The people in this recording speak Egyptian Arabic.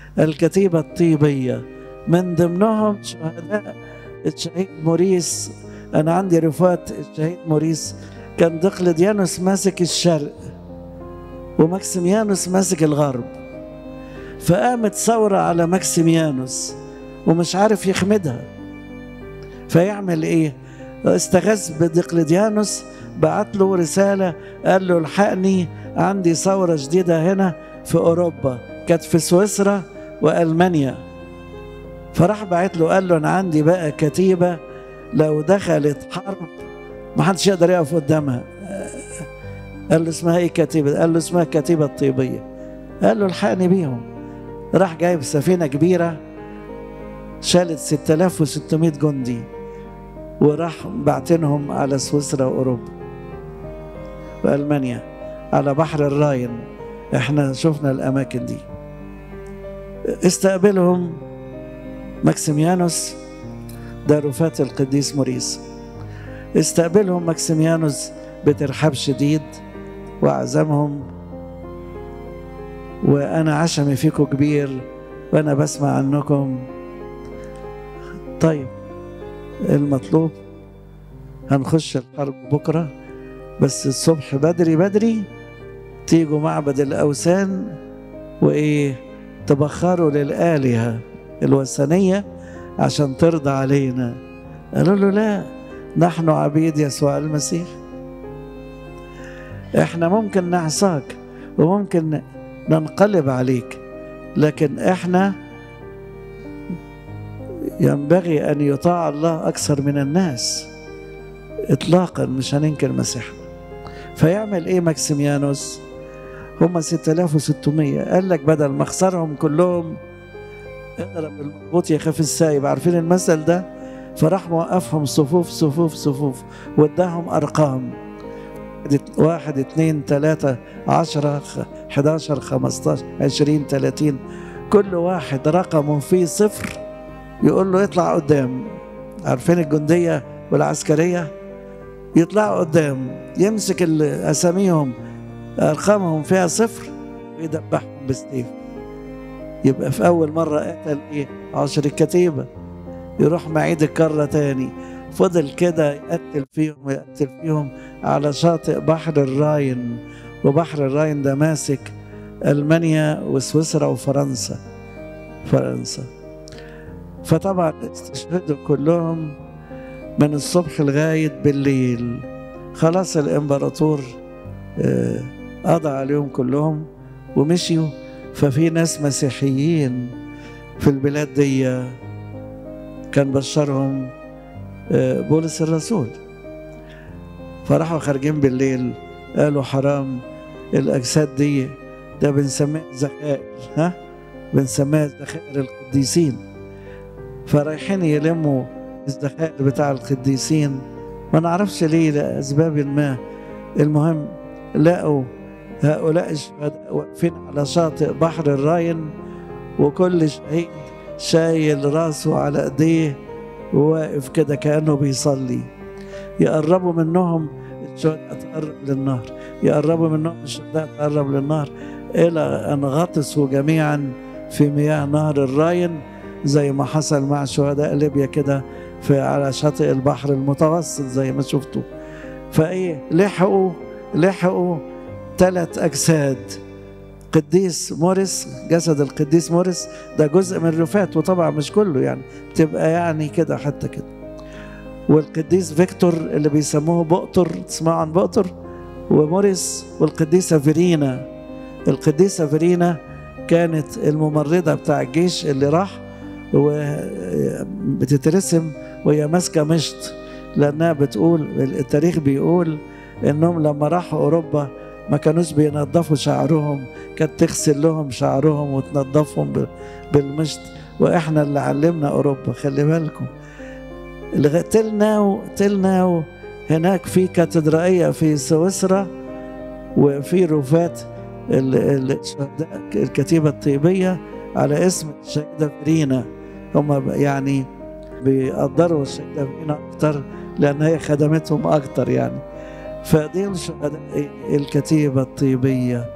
الكتيبة الطيبية من ضمنهم شهداء الشهيد موريس أنا عندي رفات الشهيد موريس كان دقلديانوس ماسك الشرق وماكسيميانوس ماسك الغرب فقامت ثورة على ماكسيميانوس ومش عارف يخمدها فيعمل ايه استغاث بدقلديانوس بعت له رسالة قال له الحقني عندي ثورة جديدة هنا في أوروبا كانت في سويسرا وألمانيا فراح بعت له قال له أنا عندي بقى كتيبة لو دخلت حرب ما حدش يقدر يقف قدامها قال له اسمها ايه كتيبة قال له اسمها كتيبة الطيبية قال له الحقني بيهم راح جايب سفينة كبيرة شالت 6600 جندي وراح بعتنهم على سويسرا وأوروبا وألمانيا على بحر الراين احنا شفنا الأماكن دي استقبلهم ماكسيميانوس ده رفاة القديس موريس استقبلهم ماكسيميانوس بترحاب شديد وعزمهم وأنا عشمي فيكم كبير وأنا بسمع عنكم طيب المطلوب هنخش الحرب بكرة بس الصبح بدري بدري تيجوا معبد الأوثان وإيه تبخروا للآلهة الوثنية عشان ترضى علينا قالوا له لا نحن عبيد يسوع المسيح احنا ممكن نعصاك وممكن ننقلب عليك لكن احنا ينبغي ان يطاع الله اكثر من الناس اطلاقا مش هننكر مسيحنا فيعمل ايه ماكسيميانوس هم 6600 قال لك بدل ما اخسرهم كلهم اضرب المربوط يخاف السايب عارفين المثل ده فراح موقفهم صفوف صفوف صفوف واداهم ارقام واحد اتنين تلاتة عشرة حداشر خمستاشر عشرين تلاتين كل واحد رقمه فيه صفر يقول له اطلع قدام عارفين الجندية والعسكرية يطلعوا قدام يمسك أساميهم أرقامهم فيها صفر ويدبحهم بالسيف يبقى في أول مرة قتل إيه عشر الكتيبة يروح معيد الكرة تاني فضل كده يقتل فيهم يقتل فيهم على شاطئ بحر الراين وبحر الراين ده ماسك ألمانيا وسويسرا وفرنسا فرنسا فطبعا استشهدوا كلهم من الصبح لغاية بالليل خلاص الإمبراطور قضى عليهم كلهم ومشيوا ففي ناس مسيحيين في البلاد دي كان بشرهم بولس الرسول فراحوا خارجين بالليل قالوا حرام الأجساد دي ده بنسميها ذخائر ها بنسميها ذخائر القديسين فرايحين يلموا الذخائر بتاع القديسين ما نعرفش ليه لأسباب ما المهم لقوا هؤلاء الشهداء واقفين على شاطئ بحر الراين وكل شهيد شايل راسه على ايديه وواقف كده كانه بيصلي يقربوا منهم الشهداء تقرب للنار يقربوا منهم الشهداء تقرب للنار الى ان غطسوا جميعا في مياه نهر الراين زي ما حصل مع شهداء ليبيا كده في على شاطئ البحر المتوسط زي ما شفتوا فايه لحقوا لحقوا ثلاث اجساد قديس موريس جسد القديس موريس ده جزء من رفات وطبعا مش كله يعني تبقى يعني كده حتى كده والقديس فيكتور اللي بيسموه بؤتر تسمعوا عن بؤتر وموريس والقديسة فيرينا القديسة فيرينا كانت الممرضة بتاع الجيش اللي راح وبتترسم وهي ماسكة مشط لأنها بتقول التاريخ بيقول إنهم لما راحوا أوروبا ما كانوش بينظفوا شعرهم كانت تغسل لهم شعرهم وتنظفهم بالمشط واحنا اللي علمنا اوروبا خلي بالكم تلنا تلنا هناك في كاتدرائيه في سويسرا وفي رفات الشهداء الكتيبه الطيبيه على اسم الشهيده فرينا هم يعني بيقدروا الشهيده فرينا اكتر لان هي خدمتهم اكتر يعني فدي الشهداء الكتيبة الطيبية